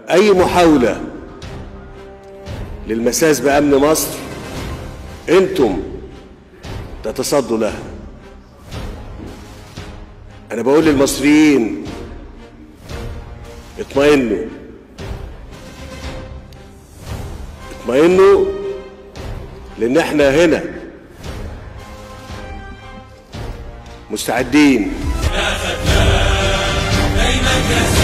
أي محاولة للمساس بأمن مصر أنتم تتصدوا لها أنا بقول للمصريين اطمئنوا اطمئنوا لأن احنا هنا مستعدين دايما يا